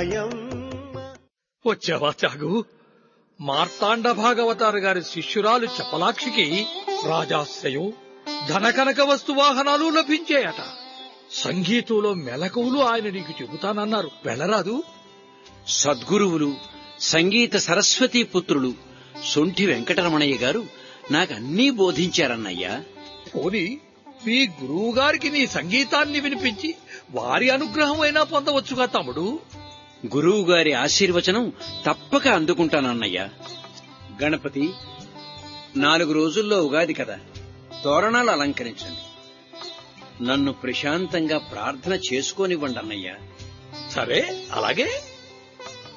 మాయమ్మ వచ్చావా త్యాగు మార్తాండ భాగవతారు గారి శిష్యురాలు చపలాక్షికి రాజాశ్రయం ధనకనక వస్తు వాహనాలు లభించాయట సంగీతంలో మెలకువలు ఆయన నీకు చెబుతానన్నారు వెళ్ళరాదు సద్గురువులు సంగీత సరస్వతీ పుత్రులు సొంఠి వెంకటరమణయ్య గారు నాకన్నీ బోధించారన్నయ్యా పోని మీ గురువు గారికి నీ సంగీతాన్ని వినిపించి వారి అనుగ్రహం అయినా పొందవచ్చుగా తమ్ముడు గురువు గారి ఆశీర్వచనం తప్పక అందుకుంటానన్నయ్యా గణపతి నాలుగు రోజుల్లో ఉగాది కదా తోరణాలు అలంకరించండి నన్ను ప్రశాంతంగా ప్రార్థన చేసుకోనివ్వండి అన్నయ్యా సరే అలాగే